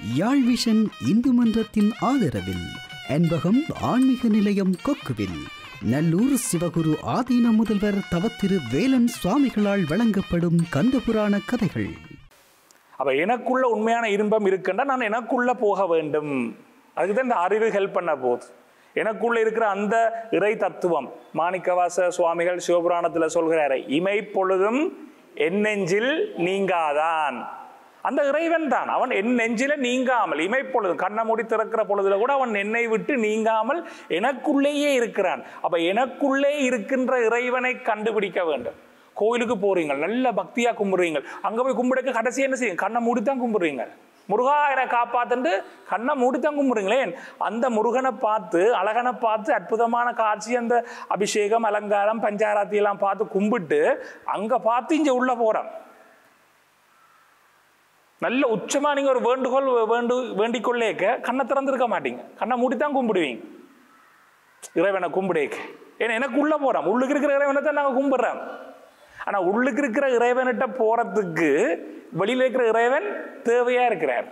யாழ் vision Hindu மன்றத்தின் ஆதரவில் அன்பகம் ஆன்மீக நிலையம் கொக்குவில் நல்லூர் சிவகுரு ஆதீன முதல்வர் தவத்திரு வேலன் சுவாமிகளால் வழங்கப்படும் கந்தபுராண கதைகள் அப்ப எனக்குள்ள உண்மையான இன்பம் இருக்குன்னா நான் எனக்குள்ள போக வேண்டும் அதுக்கு தான் இந்த அறிவு ஹெல்ப் பண்ண போகுது எனக்குள்ள இருக்கிற அந்த இறை தத்துவம் மாணிக்கவாச சுவாமிகள் சிவபுராணத்துல சொல்கிறாரு இமை பொழுதும் என் நெஞ்சில் நீங்காதான் அந்த இறைவன் தான் அவன் என் நெஞ்சில நீங்காமல் இமைப்பொழுது கண்ணை மூடி திறக்கிற பொழுதுல கூட அவன் என்னை விட்டு நீங்காமல் எனக்குள்ளேயே இருக்கிறான் அப்ப எனக்குள்ளே இருக்கின்ற இறைவனை கண்டுபிடிக்க வேண்டும் கோயிலுக்கு போறீங்க நல்ல பக்தியா கும்பிடுறீங்க அங்க போய் கும்பிடுக்க கடைசி என்ன செய்யும் கண்ணை மூடித்தான் கும்பிடுறீங்க முருகா என்னை காப்பாத்துண்டு கண்ணை மூடித்தான் கும்பிடுங்களேன் அந்த முருகனை பார்த்து அழகனை பார்த்து அற்புதமான காட்சி அந்த அபிஷேகம் அலங்காரம் பஞ்சாராத்தி எல்லாம் பார்த்து கும்பிட்டு அங்க பார்த்து இங்க உள்ள போறோம் நல்ல உச்சமா நீங்க ஒரு வேண்டுகோள் வேண்டு வேண்டிக் கொள்ளேக்க கண்ணை திறந்திருக்க மாட்டீங்க கண்ணை மூடித்தான் கும்பிடுவீங்க இறைவனை கும்பிடேக்க ஏன்னா எனக்கு உள்ள போறோம் உள்ளுக்கு இருக்கிற இறைவனை தான் நாங்க கும்பிடுறோம் ஆனா உள்ளுக்கு இருக்கிற இறைவன்கிட்ட போறதுக்கு வெளியில இருக்கிற இறைவன் தேவையா இருக்கிறார்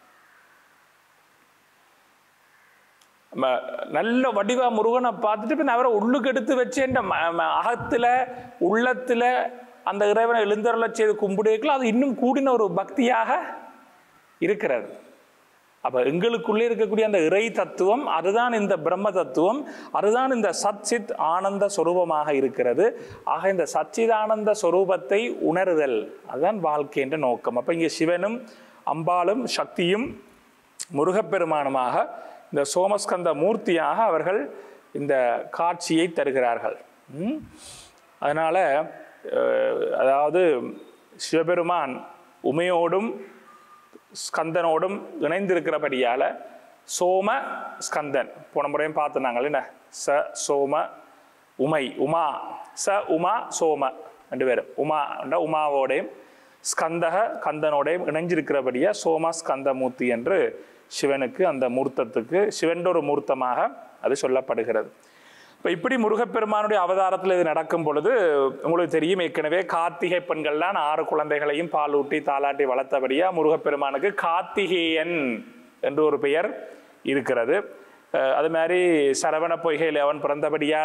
நம்ம நல்ல வடிவா முருகனை பார்த்துட்டு பின் அவரை உள்ளுக்கு எடுத்து வச்சு இந்த ம- ம- அகத்துல உள்ளத்துல அந்த இறைவனை எழுந்தருள செய்து கும்பிடுக்கலாம் அது இன்னும் கூடின ஒரு பக்தியாக இருக்கிறது அப்ப எங்களுக்குள்ளே இருக்கக்கூடிய அந்த இறை தத்துவம் அதுதான் இந்த பிரம்ம தத்துவம் அதுதான் இந்த சச்சித் ஆனந்த சொரூபமாக இருக்கிறது ஆக இந்த சச்சித் ஆனந்த சொரூபத்தை உணருதல் அதுதான் வாழ்க்கை என்ற நோக்கம் அப்ப இங்கே சிவனும் அம்பாளும் சக்தியும் முருகப்பெருமானுமாக இந்த சோமஸ்கந்த மூர்த்தியாக அவர்கள் இந்த காட்சியை தருகிறார்கள் ம்? அதனால அஹ், அதாவது சிவபெருமான் உமையோடும் ஸ்கந்தனோடும் இணைந்திருக்கிறபடியால சோம ஸ்கந்தன் போன முறையும் பார்த்துனாங்க என்ன ச சோம உமை உமா ச உமா சோம ரெண்டு பேரும் உமா என்ற உமாவோடையும் ஸ்கந்தக கந்தனோடையும் இணைஞ்சிருக்கிறபடியா சோம ஸ்கந்தமூர்த்தி என்று சிவனுக்கு அந்த மூர்த்தத்துக்கு சிவன் ஒரு மூர்த்தமாக அது சொல்லப்படுகிறது இப்போ இப்படி முருகப்பெருமானுடைய அவதாரத்தில் இது நடக்கும் பொழுது உங்களுக்கு தெரியும் ஏற்கனவே கார்த்திகை பெண்கள்லாம் ஆறு குழந்தைகளையும் பாலூட்டி தாலாட்டி வளர்த்தபடியா முருகப்பெருமானுக்கு கார்த்திகேயன் என்று ஒரு பெயர் இருக்கிறது அஹ் அது மாதிரி சரவண பொய்கையில் அவன் பிறந்தபடியால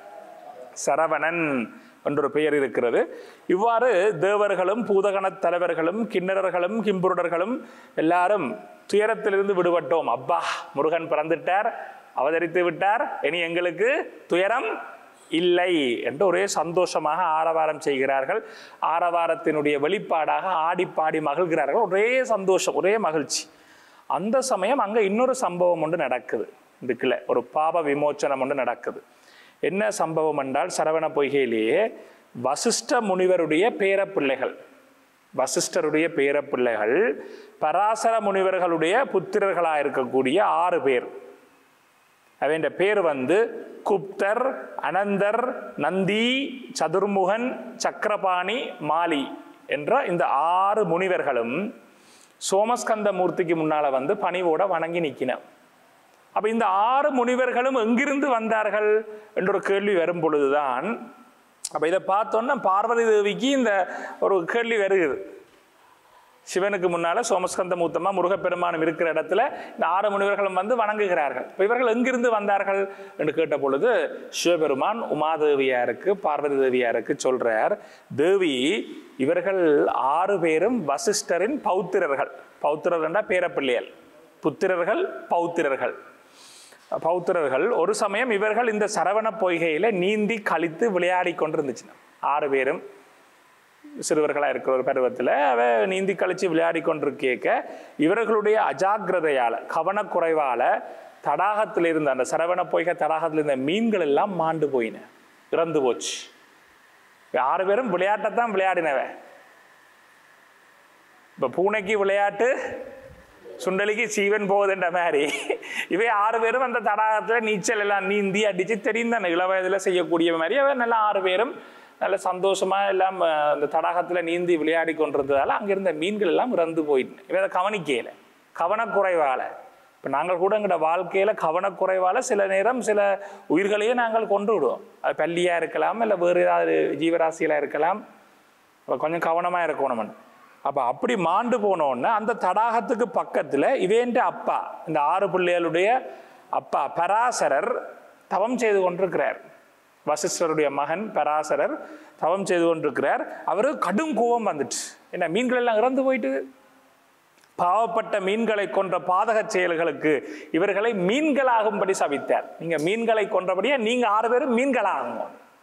சரவணன் என்றொரு பெயர் இருக்கிறது இவ்வாறு தேவர்களும் பூதகணத் தலைவர்களும் கிண்ணறர்களும் கிம்புருடர்களும் எல்லாரும் துயரத்திலிருந்து விடுபட்டோம் அப்பா முருகன் பிறந்துட்டார் அவதரித்து விட்டார் இனி எங்களுக்கு துயரம் இல்லை என்று ஒரே சந்தோஷமாக ஆரவாரம் செய்கிறார்கள் ஆரவாரத்தினுடைய வெளிப்பாடாக ஆடி பாடி மகிழ்கிறார்கள் ஒரே சந்தோஷம் ஒரே மகிழ்ச்சி அந்த சமயம் அங்க இன்னொரு சம்பவம் ஒன்று நடக்குது இதுக்குள்ள ஒரு பாப விமோச்சனம் ஒன்று நடக்குது என்ன சம்பவம் என்றால் சரவண பொய்கையிலேயே வசிஷ்ட முனிவருடைய பேரப்பிள்ளைகள் வசிஷ்டருடைய பேரப்பிள்ளைகள் பராசர முனிவர்களுடைய புத்திரர்களாக இருக்கக்கூடிய ஆறு பேர் அவன் பேர் வந்து குப்தர் அனந்தர் நந்தி சதுர்முகன் சக்கரபாணி மாலி என்ற இந்த ஆறு முனிவர்களும் சோமஸ்கந்த மூர்த்திக்கு முன்னால வந்து பணிவோட வணங்கி நிற்கின அப்ப இந்த ஆறு முனிவர்களும் எங்கிருந்து வந்தார்கள் என்ற ஒரு கேள்வி வரும் பொழுதுதான் அப்ப இதை பார்த்தோன்னா பார்வதி தேவிக்கு இந்த ஒரு கேள்வி வருகிறது சிவனுக்கு முன்னால சோமஸ்கந்த மூத்தமா முருகப்பெருமானும் இருக்கிற இடத்துல இந்த ஆறு முனிவர்களும் வந்து வணங்குகிறார்கள் இப்ப இவர்கள் எங்கிருந்து வந்தார்கள் என்று கேட்ட பொழுது சிவபெருமான் உமாதேவியாருக்கு பார்வதி தேவியாருக்கு சொல்றார் தேவி இவர்கள் ஆறு பேரும் வசிஷ்டரின் பௌத்திரர்கள் பௌத்திரர் என்றா பேரப்பிள்ளையல் புத்திரர்கள் பௌத்திரர்கள் பௌத்திரர்கள் ஒரு சமயம் இவர்கள் இந்த சரவண பொய்கையில நீந்தி கழித்து விளையாடி கொண்டிருந்துச்சு ஆறு பேரும் சிறுவர்களாக இருக்கிற ஒரு பருவத்தில் அவ நீந்தி கழிச்சு விளையாடி கொண்டிருக்கேக்க இவர்களுடைய அஜாக்கிரதையால கவனக்குறைவால தடாகத்தில் இருந்த அந்த சரவண பொய்கை தடாகத்தில் இருந்த மீன்கள் எல்லாம் மாண்டு போயின இறந்து போச்சு இப்ப ஆறு பேரும் விளையாட்டைத்தான் விளையாடினவன் இப்ப பூனைக்கு விளையாட்டு சுண்டலிக்கு சீவன் போகுதுன்ற மாதிரி இவை ஆறு பேரும் அந்த தடாகத்துல நீச்சல் எல்லாம் நீந்தி அடிச்சு தெரியும் தானே இள வயதுல செய்யக்கூடிய மாதிரி அவன் நல்லா ஆறு பேரும் நல்ல சந்தோஷமா எல்லாம் அஹ், அந்த தடாகத்துல நீந்தி விளையாடி கொண்டிருந்ததால அங்கிருந்த மீன்கள் எல்லாம் இறந்து போயிட்டு இவன் அதை கவனிக்கல கவனக்குறைவால இப்போ நாங்கள் கூட எங்களோட வாழ்க்கையில கவனக்குறைவால சில நேரம் சில உயிர்களையே நாங்கள் கொண்டு விடுவோம் அது பள்ளியா இருக்கலாம் இல்லை வேறு ஏதாவது ஜீவராசிகளா இருக்கலாம் அப்ப கொஞ்சம் கவனமா இருக்கணும் அப்ப அப்படி மாண்டு போனோன்னு அந்த தடாகத்துக்கு பக்கத்துல இவேண்ட அப்பா இந்த ஆறு பிள்ளைகளுடைய அப்பா பராசரர் தவம் செய்து கொண்டிருக்கிறார் வசிஷ்டருடைய மகன் பராசரர் தவம் செய்து கொண்டிருக்கிறார் அவருக்கு கடும் கோபம் வந்துட்டு என்ன மீன்கள் எல்லாம் இறந்து போயிட்டு பாவப்பட்ட மீன்களை கொன்ற பாதக செயல்களுக்கு இவர்களை மீன்களாகும்படி சபித்தார் நீங்க மீன்களை கொன்றபடியே நீங்க ஆறு பேரும் மீன்களாகுங்க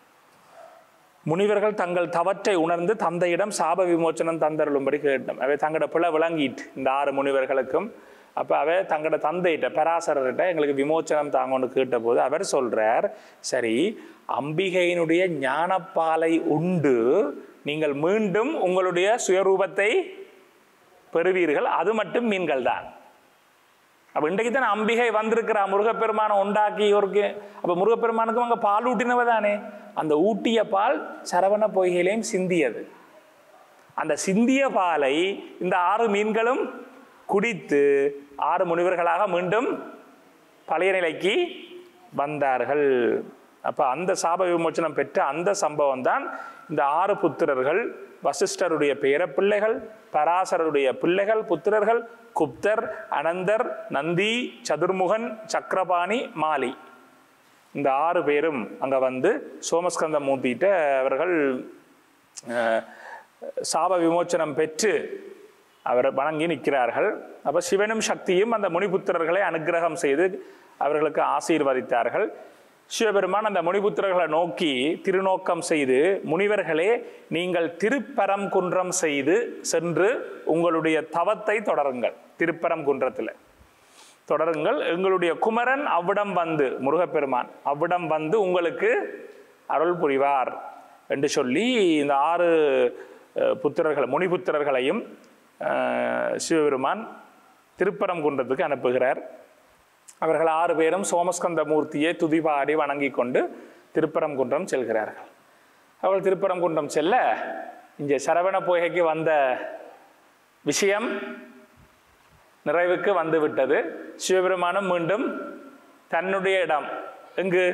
முனிவர்கள் தங்கள் தவற்றை உணர்ந்து தந்தையிடம் சாப விமோச்சனம் தந்தருளும்படி கேட்டோம் அவை தங்களோட பிழை விளங்கிட்டு இந்த ஆறு முனிவர்களுக்கும் அப்ப அவை தங்களோட தந்தையிட்ட பராசரர்கிட்ட எங்களுக்கு விமோச்சனம் தாங்கன்னு கேட்டபோது அவர் சொல்றார் சரி அம்பிகையினுடைய ஞானப்பாலை உண்டு நீங்கள் மீண்டும் உங்களுடைய சுயரூபத்தை பெறுவீர்கள் அது மட்டும் மீன்கள் தான் அப்ப இன்றைக்கு தான் அம்பிகை வந்திருக்கிறா முருகப்பெருமானை உண்டாக்கி இவருக்கு அப்ப முருகப்பெருமானுக்கும் அங்க பால் ஊட்டினவ தானே அந்த ஊட்டிய பால் சரவண பொய்கையிலையும் சிந்தியது அந்த சிந்திய பாலை இந்த ஆறு மீன்களும் குடித்து ஆறு முனிவர்களாக மீண்டும் பழைய நிலைக்கு வந்தார்கள் அப்ப அந்த சாப விமோச்சனம் பெற்ற அந்த சம்பவம் தான் இந்த ஆறு புத்திரர்கள் வசிஷ்டருடைய பேர பிள்ளைகள் பராசரருடைய பிள்ளைகள் புத்திரர்கள் குப்தர் அனந்தர் நந்தி சதுர்முகன் சக்கரபாணி மாலி இந்த ஆறு பேரும் அங்க வந்து சோமஸ்கந்த மூர்த்திட்ட அவர்கள் அஹ், சாப விமோச்சனம் பெற்று அவர் வணங்கி நிற்கிறார்கள் அப்ப சிவனும் சக்தியும் அந்த முனிபுத்திரர்களை அனுக்கிரகம் செய்து அவர்களுக்கு ஆசீர்வதித்தார்கள் சிவபெருமான் அந்த முனிபுத்திரர்களை நோக்கி திருநோக்கம் செய்து முனிவர்களே நீங்கள் திருப்பரம் குன்றம் செய்து சென்று உங்களுடைய தவத்தை தொடருங்கள் திருப்பரம் குன்றத்தில் தொடருங்கள் எங்களுடைய குமரன் அவ்விடம் வந்து முருகப்பெருமான் அவ்விடம் வந்து உங்களுக்கு அருள் புரிவார் என்று சொல்லி இந்த ஆறு அஹ், புத்திரர்கள் முனிபுத்திரர்களையும் அஹ், சிவபெருமான் திருப்பரங்குன்றத்துக்கு அனுப்புகிறார் அவர்கள் ஆறு பேரும் சோமஸ்கந்த மூர்த்தியை துதிபாடி வணங்கி கொண்டு திருப்பரங்குன்றம் செல்கிறார்கள் அவர்கள் திருப்பரங்குன்றம் செல்ல இங்கே சரவண பொய்கைக்கு வந்த விஷயம் நிறைவுக்கு வந்து விட்டது சிவபெருமானும் மீண்டும் தன்னுடைய இடம் எங்கு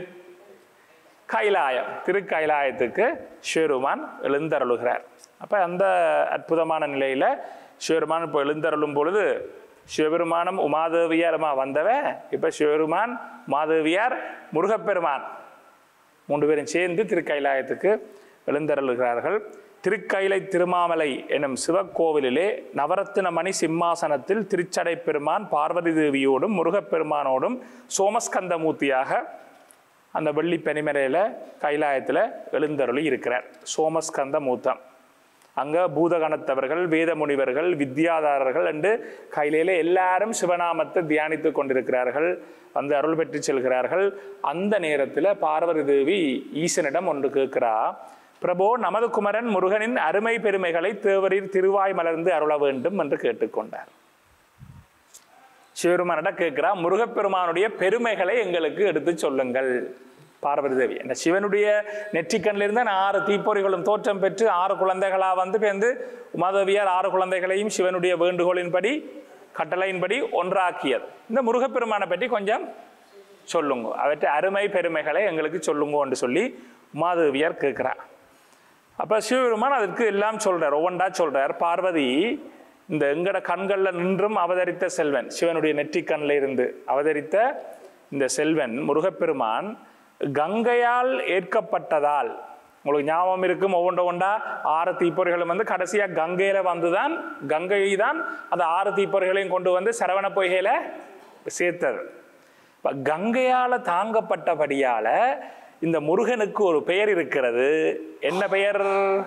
கைலாயம் திருக்கைலாயத்துக்கு சிவபெருமான் எழுந்தருளுகிறார் அப்ப அந்த அற்புதமான நிலையில சிவபெருமான் இப்போ எழுந்தருளும் பொழுது சிவபெருமானும் உமாதேவியாருமா வந்தவ இப்ப சிவபெருமான் உமாதேவியார் முருகப்பெருமான் மூன்று பேரும் சேர்ந்து திருக்கைலாயத்துக்கு எழுந்தருளுகிறார்கள் திருக்கைலை திருமாமலை எனும் சிவக்கோவிலிலே நவரத்தின மணி சிம்மாசனத்தில் திருச்சடை பெருமான் பார்வதி தேவியோடும் முருகப்பெருமானோடும் சோமஸ்கந்த மூர்த்தியாக அந்த வெள்ளி பெனிமலையில கைலாயத்தில் எழுந்தருளி இருக்கிறார் சோமஸ்கந்த மூத்தம் அங்க பூதகணத்தவர்கள் வேத முனிவர்கள் வித்யாதாரர்கள் என்று கையிலே எல்லாரும் சிவநாமத்தை தியானித்து கொண்டிருக்கிறார்கள் வந்து அருள் பெற்று செல்கிறார்கள் அந்த நேரத்தில் பார்வதி தேவி ஈசனிடம் ஒன்று கேட்கிறா பிரபோ நமது குமரன் முருகனின் அருமை பெருமைகளை தேவரீர் திருவாய் மலர்ந்து அருள வேண்டும் என்று கேட்டுக்கொண்டார் சிவபெருமானிடம் கேட்கிறா முருகப்பெருமானுடைய பெருமைகளை எங்களுக்கு எடுத்து சொல்லுங்கள் பார்வதி தேவி இந்த சிவனுடைய நெற்றிக்கண்ணில் இருந்து ஆறு தீப்பொறிகளும் தோற்றம் பெற்று ஆறு குழந்தைகளா வந்து பேர்ந்து உமாதேவியார் ஆறு குழந்தைகளையும் சிவனுடைய வேண்டுகோளின்படி கட்டளையின்படி ஒன்றாக்கியது இந்த முருகப்பெருமானை பற்றி கொஞ்சம் சொல்லுங்க அவற்றை அருமை பெருமைகளை எங்களுக்கு சொல்லுங்க என்று சொல்லி உமாதேவியார் கேட்கிறார் அப்ப சிவபெருமான் அதற்கு எல்லாம் சொல்றார் ஒவ்வொன்றா சொல்றார் பார்வதி இந்த எங்கட கண்கள்ல நின்றும் அவதரித்த செல்வன் சிவனுடைய நெற்றி கண்ணில் இருந்து அவதரித்த இந்த செல்வன் முருகப்பெருமான் கங்கையால் ஏற்கப்பட்டதால் உங்களுக்கு ஞாபகம் இருக்கும் ஒவ்வொன்ற ஒன்றா ஆறு தீப்பொறிகளும் வந்து கடைசியா கங்கையில வந்துதான் கங்கை தான் அந்த ஆறு தீப்பொறிகளையும் கொண்டு வந்து சரவண பொய்கையில சேர்த்தது இப்ப கங்கையால தாங்கப்பட்டபடியால இந்த முருகனுக்கு ஒரு பெயர் இருக்கிறது என்ன பெயர்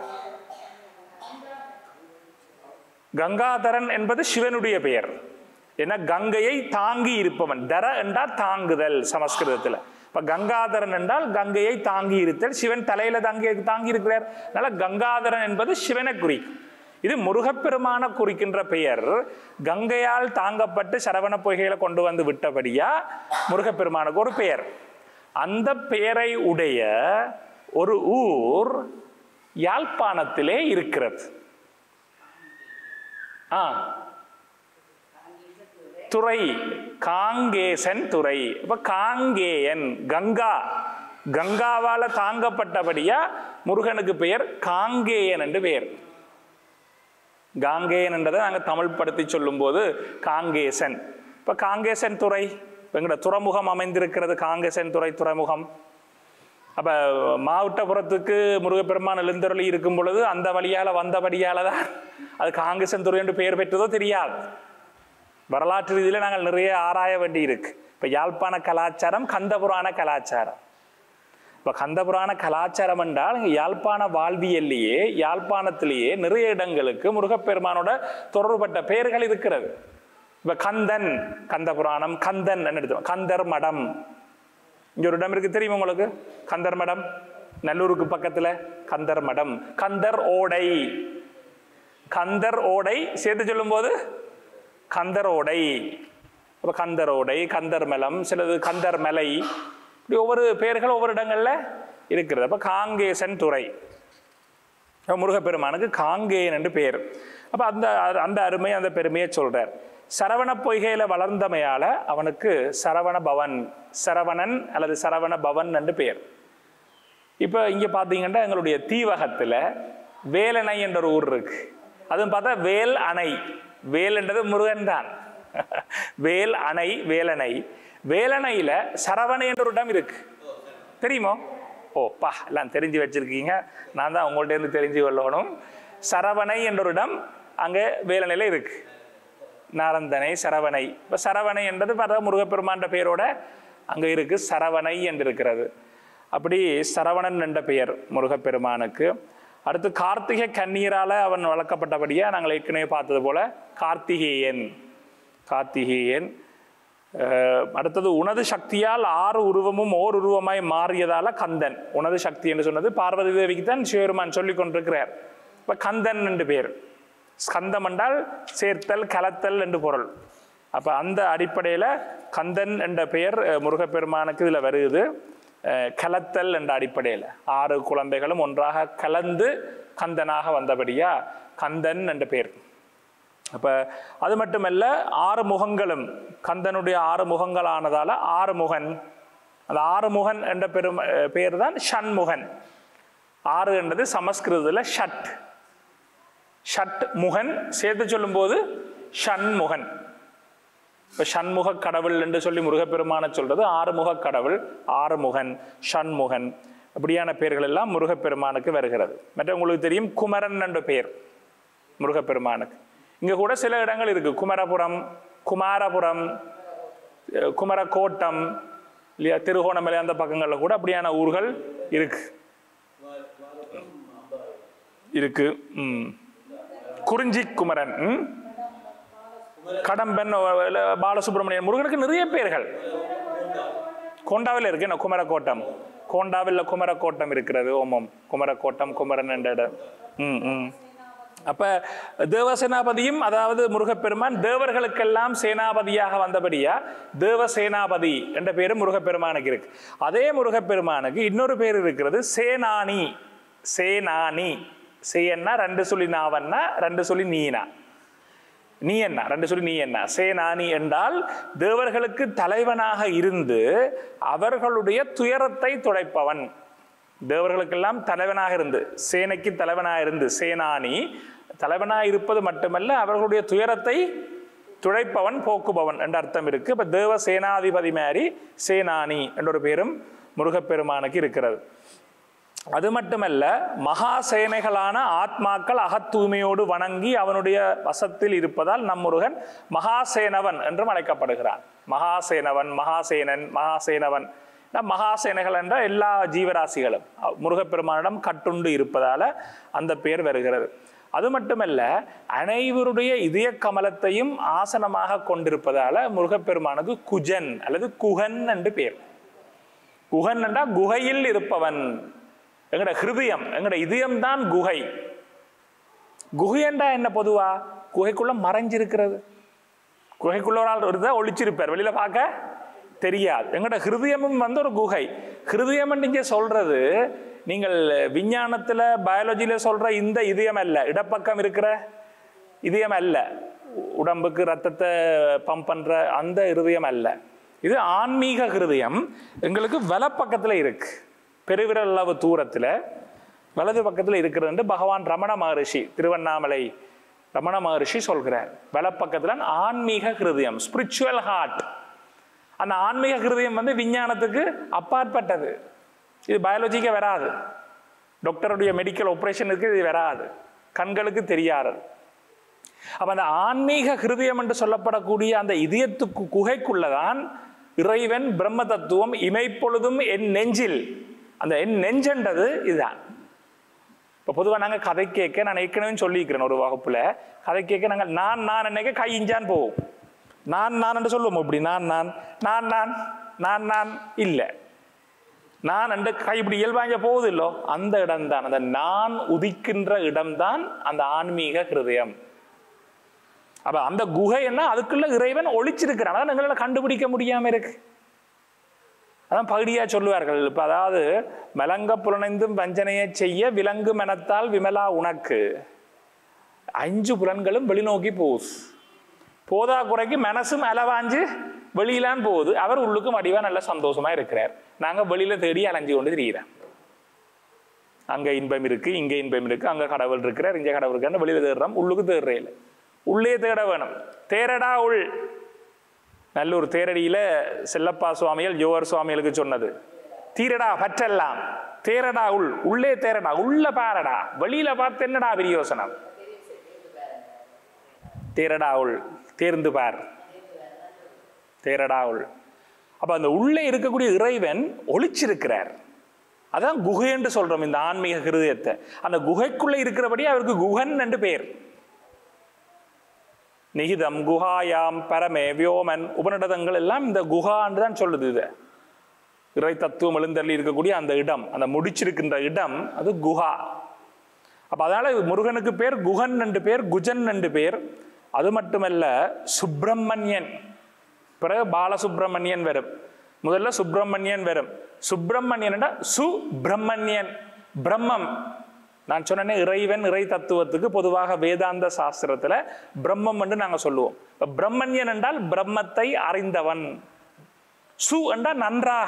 கங்காதரன் என்பது சிவனுடைய பெயர் ஏன்னா கங்கையை தாங்கி இருப்பவன் தர என்றால் தாங்குதல் சமஸ்கிருதத்துல இப்ப கங்காதரன் என்றால் கங்கையை தாங்கி இருத்தல் சிவன் தலையில தாங்கி தாங்கி இருக்கிறார் அதனால கங்காதரன் என்பது சிவனை குறிக்கும் இது முருகப்பெருமான குறிக்கின்ற பெயர் கங்கையால் தாங்கப்பட்டு சரவண பொய்கையில கொண்டு வந்து விட்டபடியா முருகப்பெருமானுக்கு ஒரு பெயர் அந்த பெயரை உடைய ஒரு ஊர் யாழ்ப்பாணத்திலே இருக்கிறது ஆ துறை காங்கேசன் துறை இப்ப காங்கேயன் கங்கா கங்காவால தாங்கப்பட்டபடியா முருகனுக்கு பெயர் காங்கேயன் என்று பெயர் காங்கேயன் என்றதை நாங்கள் தமிழ் படுத்தி சொல்லும்போது காங்கேசன் இப்போ காங்கேசன் துறை எங்களோட துறைமுகம் அமைந்திருக்கிறது காங்கேசன் துறை துறைமுகம் அப்போ மாவட்டபுரத்துக்கு முருகப்பெருமான் எழுந்தருளி இருக்கும் பொழுது அந்த வழியால் வந்தபடியால் தான் அது காங்கேசன் துறை என்று பெயர் பெற்றதோ தெரியாது வரலாற்று ரீதியில் நாங்கள் நிறைய ஆராய வேண்டி இருக்கு இப்போ யாழ்ப்பாண கலாச்சாரம் கந்தபுராண கலாச்சாரம் இப்போ கந்தபுராண கலாச்சாரம் என்றால் இங்கே யாழ்ப்பாண வாழ்வியல்லையே யாழ்ப்பாணத்திலேயே நிறைய இடங்களுக்கு முருகப்பெருமானோட தொடர்புபட்ட பெயர்கள் இருக்கிறது இப்போ கந்தன் கந்தபுராணம் கந்தன் எடுத்தோம் கந்தர் மடம் இங்க ஒரு இடம் இருக்கு தெரியுமா உங்களுக்கு கந்தர் மடம் நல்லூருக்கு பக்கத்துல கந்தர் மடம் கந்தர் ஓடை கந்தர் ஓடை சேர்த்து சொல்லும்போது கந்தர் ஓடை அப்ப கந்தர் ஓடை கந்தர் மலம் சிலது கந்தர் மலை இப்படி ஒவ்வொரு பெயர்கள் ஒவ்வொரு இடங்கள்ல இருக்கிறது அப்ப காங்கேசன் துறை அப்ப முருகப்பெருமானுக்கு காங்கேயன் என்று பெயர் அப்ப அந்த அந்த அருமை அந்த பெருமையை சொல்றார் சரவண பொய்கையில வளர்ந்தமையால அவனுக்கு சரவண பவன் சரவணன் அல்லது சரவண பவன் என்று பெயர் இப்போ இங்க பாத்தீங்கன்னா எங்களுடைய தீவகத்துல வேலணை என்ற ஒரு ஊர் இருக்கு அதுவும் பார்த்தா வேல் அணை வேல் என்றது முருகன் தான் வேல் அணை வேலணை வேலணையில சரவணை என்ற ஒரு இடம் இருக்கு தெரியுமோ ஓ பா எல்லாம் தெரிஞ்சு வச்சிருக்கீங்க நான் தான் உங்கள்ட்ட இருந்து தெரிஞ்சு கொள்ளணும் சரவணை என்ற ஒரு இடம் அங்கே வேலணையில் இருக்கு நாரந்தனை சரவணை இப்போ சரவணை என்றது பார்த்தா முருகப்பெருமான்ற பெயரோட அங்கே இருக்கு சரவணை என்று இருக்கிறது அப்படி சரவணன் என்ற பெயர் முருகப்பெருமானுக்கு அடுத்து கார்த்திகை கண்ணீரால அவன் வளர்க்கப்பட்டபடியா நாங்கள் ஏற்கனவே பார்த்தது போல கார்த்திகேயன் கார்த்திகேயன் அஹ், அடுத்தது உனது சக்தியால் ஆறு உருவமும் ஓர் உருவமாய் மாறியதால கந்தன் உனது சக்தி என்று சொன்னது பார்வதி தேவிக்கு தான் சிவபெருமான் சொல்லிக் கொண்டிருக்கிறார் இப்ப கந்தன் என்று பேர் ஸ்கந்தம் என்றால் சேர்த்தல் கலத்தல் என்று பொருள் அப்ப அந்த அடிப்படையில கந்தன் என்ற பெயர் அஹ், முருகப்பெருமானுக்கு இதுல வருது அஹ், கலத்தல் என்ற அடிப்படையில் ஆறு குழந்தைகளும் ஒன்றாக கலந்து கந்தனாக வந்தபடியா கந்தன் என்ற பெயர் அப்ப அது மட்டுமல்ல ஆறு முகங்களும் கந்தனுடைய ஆறு முகங்களானதால ஆறுமுகன் அந்த ஆறுமுகன் என்ற பெரும் அஹ், பெயர் தான் ஷண்முகன் ஆறு என்றது சமஸ்கிருதத்தில் ஷட் ஷட் முகன் சேர்த்து சொல்லும்போது ஷண்முகன் இப்போ ஷண்முக கடவுள் என்று சொல்லி முருகப்பெருமான சொல்றது ஆறுமுக கடவுள் ஆறுமுகன் ஷண்முகன் அப்படியான பெயர்கள் எல்லாம் முருகப்பெருமானுக்கு வருகிறது மற்ற உங்களுக்கு தெரியும் குமரன் என்ற பெயர் முருகப்பெருமானுக்கு இங்க கூட சில இடங்கள் இருக்கு குமரபுரம் குமாரபுரம் அஹ் குமரக்கோட்டம் இல்லையா திருகோணமலை அந்த பக்கங்கள்ல கூட அப்படியான ஊர்கள் இருக்கு இருக்கு ம் குறிஞ்சி குமரன் ம் கடம்பன் அஹ் இல்ல பாலசுப்ரமணியன் முருகனுக்கு நிறைய பெயர்கள் கோண்டாவில் இருக்கு என்ன குமரக்கோட்டம் கோண்டாவில் குமரக்கோட்டம் இருக்கிறது ஓமம் குமரக்கோட்டம் குமரன் என்ற இடம் ம் ம் அப்ப தேவசேனாபதியும் அதாவது முருகப்பெருமான் தேவர்களுக்கெல்லாம் சேனாபதியாக வந்தபடியா தேவசேனாபதி என்ற பேரும் முருகப்பெருமானுக்கு இருக்கு அதே முருகப்பெருமானுக்கு இன்னொரு பேர் இருக்கிறது சேனானி சேனானி சேன்னா ரெண்டு சொல்லி நாவன்னா ரெண்டு சொல்லி நீனா நீ என்ன ரெண்டு சொல்லி நீ என்ன சேனானி என்றால் தேவர்களுக்கு தலைவனாக இருந்து அவர்களுடைய துயரத்தை துடைப்பவன் தேவர்களுக்கெல்லாம் தலைவனாக இருந்து சேனைக்கு தலைவனாக இருந்து சேனானி தலைவனாக இருப்பது மட்டுமல்ல அவர்களுடைய துயரத்தை துடைப்பவன் போக்குபவன் என்ற அர்த்தம் இருக்கு இப்ப தேவ சேனாதிபதி மாதிரி சேனானி என்ற ஒரு பேரும் முருகப்பெருமானுக்கு இருக்கிறது அது மட்டுமல்ல மகா சேனைகளான ஆத்மாக்கள் அகத்தூய்மையோடு வணங்கி அவனுடைய வசத்தில் இருப்பதால் நம் முருகன் மகாசேனவன் என்றும் அழைக்கப்படுகிறான் மகாசேனவன் மகாசேனன் மகாசேனவன் நம் மகாசேனைகள் என்ற எல்லா ஜீவராசிகளும் அஹ் முருகப்பெருமானிடம் கட்டுண்டு இருப்பதால அந்த பெயர் வருகிறது அது மட்டுமல்ல அனைவருடைய இதய கமலத்தையும் ஆசனமாக கொண்டிருப்பதால முருகப்பெருமானுக்கு குஜன் அல்லது குகன் என்று பெயர் குகன் என்றா குகையில் இருப்பவன் எங்கட ஹிருதயம் எங்கட இதயம் தான் குகை குகையண்டா என்ன பொதுவா குகைக்குள்ள மறைஞ்சிருக்கிறது குகைக்குள்ள ஒரு ஆள் இருந்தா ஒளிச்சிருப்பார் வெளியில பார்க்க தெரியாது எங்கட ஹிருதயமும் வந்து ஒரு குகை ஹிருதயம் நீங்க சொல்றது நீங்கள் விஞ்ஞானத்துல பயாலஜில சொல்ற இந்த இதயம் அல்ல இடப்பக்கம் இருக்கிற இதயம் அல்ல உடம்புக்கு ரத்தத்தை பம்ப் பண்ற அந்த இருதயம் அல்ல இது ஆன்மீக ஹிருதயம் எங்களுக்கு வலப்பக்கத்துல இருக்கு பெருவிரல் அளவு தூரத்துல வலது பக்கத்துல இருக்கிறது பகவான் ரமண மகரிஷி திருவண்ணாமலை ரமண மகரிஷி சொல்கிறார் வலப்பக்கத்தில் ஆன்மீக ஹிருதயம் ஸ்பிரிச்சுவல் ஹார்ட் அந்த ஆன்மீக ஹிருதயம் வந்து விஞ்ஞானத்துக்கு அப்பாற்பட்டது இது பயாலஜிக்க வராது டாக்டருடைய மெடிக்கல் ஆப்ரேஷனுக்கு இது வராது கண்களுக்கு தெரியாது அப்ப அந்த ஆன்மீக ஹிருதயம் என்று சொல்லப்படக்கூடிய அந்த இதயத்துக்கு குகைக்குள்ளதான் இறைவன் பிரம்ம தத்துவம் இமைப்பொழுதும் என் நெஞ்சில் அந்த என் நெஞ்சன்றது இதுதான் இப்போ பொதுவாக நாங்கள் கதை கேட்க நான் ஏற்கனவே சொல்லியிருக்கிறேன் ஒரு வகுப்புல கதை கேட்க நாங்கள் நான் நான் என்னைக்க கை இஞ்சான் போவோம் நான் நான் என்று சொல்லுவோம் இப்படி நான் நான் நான் நான் நான் நான் இல்லை நான் என்று கை இப்படி இயல்பாங்க போகுது இல்லோ அந்த இடம்தான் அந்த நான் உதிக்கின்ற இடம்தான் அந்த ஆன்மீக ஹிருதயம் அப்ப அந்த குகை என்ன அதுக்குள்ள இறைவன் ஒளிச்சிருக்கிறான் அதான் எங்களால் கண்டுபிடிக்க முடியாம இருக்கு அதான் பகுதியா சொல்லுவார்கள் இப்ப அதாவது மலங்க புலனைந்தும் வஞ்சனையை செய்ய விலங்கு மனத்தால் விமலா உனக்கு அஞ்சு புலன்களும் வெளிநோக்கி போகுது போதா குறைக்கு மனசும் அலவாஞ்சு வெளியிலான் போகுது அவர் உள்ளுக்கும் வடிவா நல்ல சந்தோஷமா இருக்கிறார் நாங்க வெளியில தேடி அலைஞ்சு கொண்டு திரியிறோம் அங்க இன்பம் இருக்கு இங்க இன்பம் இருக்கு அங்க கடவுள் இருக்கிறார் இங்க கடவுள் இருக்காரு வெளியில தேடுறோம் உள்ளுக்கு தேடுறே இல்லை உள்ளே தேட வேணும் தேரடா உள் நல்லூர் தேரடியில செல்லப்பா சுவாமிகள் ஜோவர் சுவாமிகளுக்கு சொன்னது தீரடா பற்றெல்லாம் தேரடா உள் உள்ளே தேரடா உள்ள பாரடா வெளியில பார்த்து என்னடா பிரியோசனம் தேரடா உள் தேர்ந்து பார் தேரடா உள் அப்ப அந்த உள்ளே இருக்கக்கூடிய இறைவன் ஒளிச்சிருக்கிறார் அதான் குகை என்று சொல்றோம் இந்த ஆன்மீக ஹிருதயத்தை அந்த குகைக்குள்ள இருக்கிறபடி அவருக்கு குகன் என்று பெயர் நிகிதம் குஹாயாம் பரமே வியோமன் உபநிடதங்கள் எல்லாம் இந்த குஹான்னு தான் சொல்லுது இது இறை தத்துவம் எழுந்தள்ளி இருக்கக்கூடிய அந்த இடம் அந்த முடிச்சிருக்கின்ற இடம் அது குஹா அப்ப அதனால முருகனுக்கு பேர் குகன் என்று பேர் குஜன் என்று பேர் அது மட்டுமல்ல சுப்பிரமணியன் பிறகு பாலசுப்பிரமணியன் வரும் முதல்ல சுப்பிரமணியன் வரும் சுப்பிரமணியன் சுப்பிரமணியன் பிரம்மம் நான் சொன்னேனே இறைவன் இறை தத்துவத்துக்கு பொதுவாக வேதாந்த சாஸ்திரத்துல பிரம்மம் என்று நாங்க சொல்லுவோம் இப்ப பிரம்மண்யன் என்றால் பிரம்மத்தை அறிந்தவன் சு என்றால் நன்றாக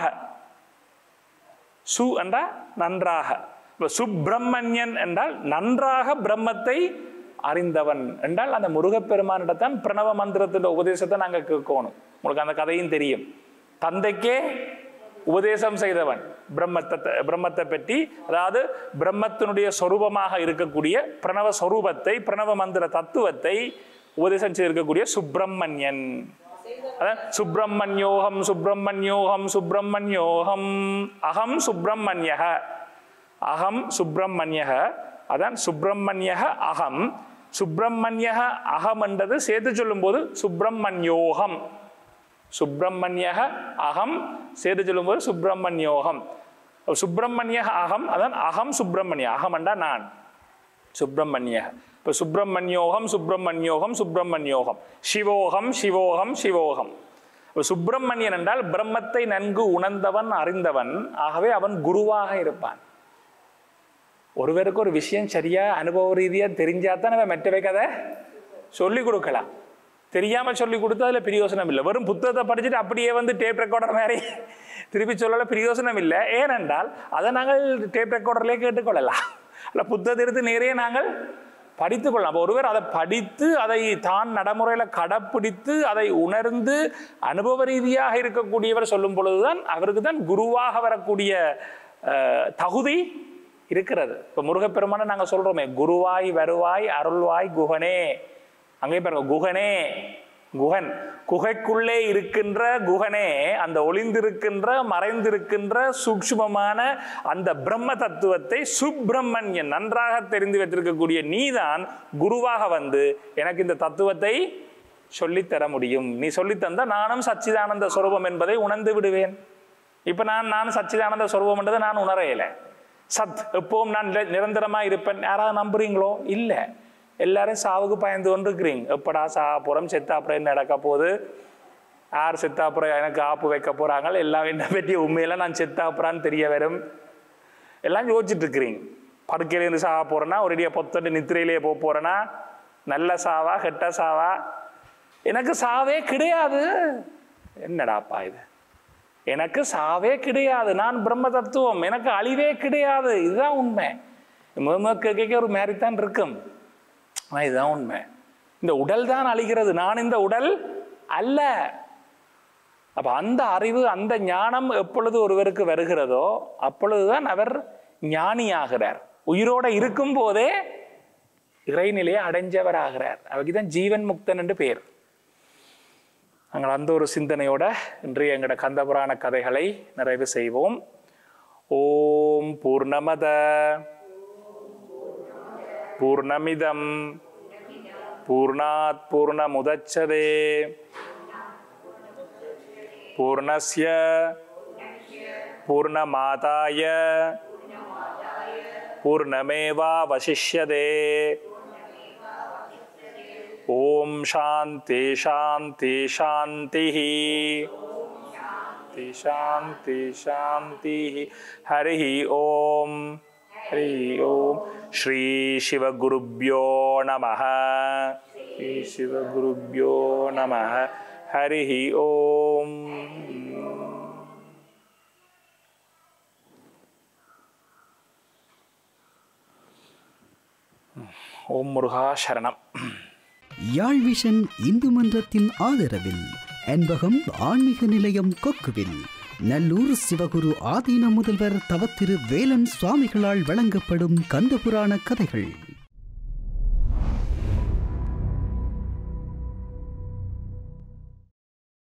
சு என்றால் நன்றாக இப்ப சுப்பிரமணியன் என்றால் நன்றாக பிரம்மத்தை அறிந்தவன் என்றால் அந்த முருகப்பெருமானிடத்தான் பிரணவ மந்திரத்தின் உபதேசத்தை நாங்க கேட்கணும் உங்களுக்கு அந்த கதையும் தெரியும் தந்தைக்கே உபதேசம் செய்தவன் பிரம்மத்தை பிரம்மத்தை பற்றி அதாவது பிரம்மத்தினுடைய சொரூபமாக இருக்கக்கூடிய பிரணவ சொரூபத்தை பிரணவ மந்திர தத்துவத்தை உபதேசம் செய்திருக்கக்கூடிய சுப்பிரமணியன் அதான் சுப்பிரமணியோகம் சுப்பிரமணியோகம் சுப்பிரமணியோகம் அகம் சுப்பிரமணியக அகம் சுப்பிரமணியக அதான் சுப்பிரமணியக அகம் சுப்பிரமணியக அகம் என்றது சேர்த்து சொல்லும்போது சுப்பிரமணியோகம் சுப்பிரமணியக அகம் சேர்த்து சொல்லும்போது சுப்பிரமணியோகம் சுப்பிரமணிய அகம் அதான் அகம் சுப்பிரமணிய அகம் என்றா நான் சுப்பிரமணிய இப்போ சுப்பிரமணியோகம் சுப்பிரமணியோகம் சுப்பிரமணியோகம் சிவோகம் சிவோகம் சிவோகம் இப்போ சுப்பிரமணியன் என்றால் பிரம்மத்தை நன்கு உணர்ந்தவன் அறிந்தவன் ஆகவே அவன் குருவாக இருப்பான் ஒருவருக்கு ஒரு விஷயம் சரியா அனுபவ ரீதியா தெரிஞ்சாதான் நம்ம மெட்டவை கதை சொல்லி கொடுக்கலாம் தெரியாம சொல்லி கொடுத்தா அதுல பிரயோசனம் இல்லை வெறும் புத்தகத்தை படிச்சுட்டு அப்படியே வந்து டேப் ரெக்கார்டர் மாதிரி திருப்பி சொல்லல பிரயோசனம் இல்லை ஏனென்றால் அதை நாங்கள் டேப் ரெக்கார்டர்லேயே கேட்டுக்கொள்ளலாம் அல்ல புத்தகத்தை எடுத்து நேரே நாங்கள் படித்து கொள்ளலாம் அப்போ ஒருவர் அதை படித்து அதை தான் நடைமுறையில் கடைப்பிடித்து அதை உணர்ந்து அனுபவ ரீதியாக இருக்கக்கூடியவர் சொல்லும் பொழுதுதான் அவருக்கு தான் குருவாக வரக்கூடிய அஹ், தகுதி இருக்கிறது இப்போ முருகப்பெருமானை நாங்கள் சொல்றோமே குருவாய் வருவாய் அருள்வாய் குகனே அங்கே பாருங்க குகனே குகன் குகைக்குள்ளே இருக்கின்ற குகனே அந்த ஒளிந்திருக்கின்ற மறைந்திருக்கின்ற சூக்ஷ்மமான அந்த பிரம்ம தத்துவத்தை சுப்பிரமணியன் நன்றாக தெரிந்து வைத்திருக்கக்கூடிய நீதான் குருவாக வந்து எனக்கு இந்த தத்துவத்தை சொல்லித்தர முடியும் நீ சொல்லித்தந்தா நானும் சச்சிதானந்த சொரூபம் என்பதை உணர்ந்து விடுவேன் இப்ப நான் நான் சச்சிதானந்த சொரூபம் என்றதை நான் உணரையில சத் எப்பவும் நான் நிர- நிரந்தரமா இருப்பேன் யாராவது நம்புறீங்களோ இல்லை எல்லாரும் சாவுக்கு பயந்து கொண்டு இருக்கிறீங்க எப்படா சாக போறோம் செத்தா அப்புறம் என்ன நடக்க போகுது யார் செத்தா அப்புறம் எனக்கு ஆப்பு வைக்க போறாங்க எல்லாம் என்ன பற்றிய உண்மையில நான் செத்தா அப்புறான்னு தெரிய வரும் எல்லாம் யோசிச்சுட்டு இருக்கிறீங்க படுக்கையிலேருந்து சாக போறேன்னா ஒரேடியா பொத்தட்டு நித்திரையிலேயே போக போறேன்னா நல்ல சாவா கெட்ட சாவா எனக்கு சாவே கிடையாது என்னடாப்பா இது எனக்கு சாவே கிடையாது நான் பிரம்ம தத்துவம் எனக்கு அழிவே கிடையாது இதுதான் உண்மை முக கேட்க ஒரு மாதிரி தான் இருக்கும் ஆனால் இதுதான் உண்மை இந்த உடல் தான் அழிகிறது நான் இந்த உடல் அல்ல அப்ப அந்த அறிவு அந்த ஞானம் எப்பொழுது ஒருவருக்கு வருகிறதோ அப்பொழுதுதான் அவர் ஞானியாகிறார் உயிரோட இருக்கும் போதே இறைநிலையை அடைஞ்சவராகிறார் அவருக்கு தான் ஜீவன் முக்தன் என்று பெயர் நாங்கள் அந்த ஒரு சிந்தனையோட இன்றைய எங்களோட கந்தபுராண கதைகளை நிறைவு செய்வோம் ஓம் பூர்ணமத பூர்ணமிதம் பூர்ணாத் பூர்ணமுதச்சதே பூர்ணஸ்ய பூர்ணமாதாய பூர்ணமேவாவசிஷ்யதே ஓம் சாந்தி சாந்தி சாந்தி शान्ति शान्ति शान्तिः हरिः ॐ हरिः ॐ श्रीशिवगुरुभ्यो नमः श्रीशिवगुरुभ्यो नमः हरिः ॐ ஓம் முருகா சரணம் யாழ் விஷன் இந்து மன்றத்தின் ஆதரவில் அன்பகம் ஆன்மீக நிலையம் கொக்குவில் நல்லூர் சிவகுரு ஆதீன முதல்வர் தவத்திரு வேலன் சுவாமிகளால் வழங்கப்படும் கந்தபுராண கதைகள்